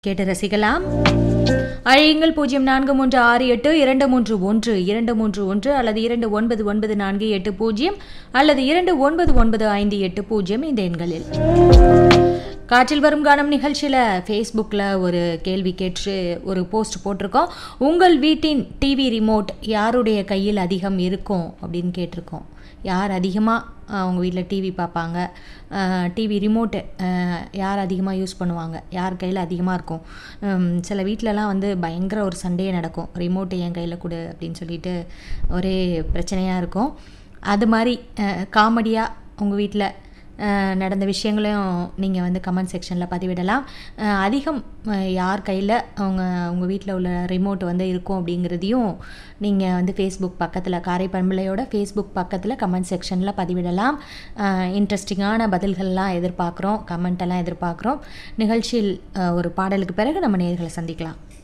கேட்டு ரசிக்கலாம் அழையுங்கள் பூஜ்ஜியம் நான்கு மூன்று ஆறு எட்டு இரண்டு மூன்று ஒன்று இரண்டு மூன்று ஒன்று அல்லது இரண்டு ஒன்பது ஒன்பது நான்கு எட்டு பூஜ்ஜியம் அல்லது இரண்டு ஒன்பது ஒன்பது ஐந்து எட்டு பூஜ்ஜியம் இந்த எண்களில் காற்றில் வரும் கானம் நிகழ்ச்சியில் ஃபேஸ்புக்கில் ஒரு கேள்வி கேட்டு ஒரு போஸ்ட் போட்டிருக்கோம் உங்கள் வீட்டின் டிவி ரிமோட் யாருடைய கையில் அதிகம் இருக்கும் அப்படின்னு கேட்டிருக்கோம் யார் அதிகமாக அவங்க வீட்டில் டிவி பார்ப்பாங்க டிவி ரிமோட்டு யார் அதிகமாக யூஸ் பண்ணுவாங்க யார் கையில் அதிகமாக இருக்கும் ஹம், சில வீட்டிலலாம் வந்து பயங்கர ஒரு சண்டையே நடக்கும் ரிமோட்டு என் கையில் கொடு அப்படின்னு சொல்லிட்டு ஒரே பிரச்சனையாக இருக்கும் அது மாதிரி காமெடியாக உங்கள் வீட்டில் அஹ் நடந்த விஷயங்களையும் நீங்கள் வந்து கமெண்ட் செக்ஷனில் பதிவிடலாம் அஹ் அதிகம் அஹ் யார் கையில் அவங்க உங்கள் வீட்டில் உள்ள ரிமோட் வந்து இருக்கும் அப்படிங்கிறதையும் நீங்கள் வந்து ஃபேஸ்புக் பக்கத்தில் காரை பண்பலையோட ஃபேஸ்புக் பக்கத்தில் கமெண்ட் செக்ஷனில் பதிவிடலாம் இன்ட்ரெஸ்டிங்கான பதில்கள்லாம் எதிர்பார்க்குறோம் கமெண்ட் எல்லாம் எதிர்பார்க்குறோம் நிகழ்ச்சியில் அஹ் ஒரு பாடலுக்கு பிறகு நம்ம நேர்களை சந்திக்கலாம்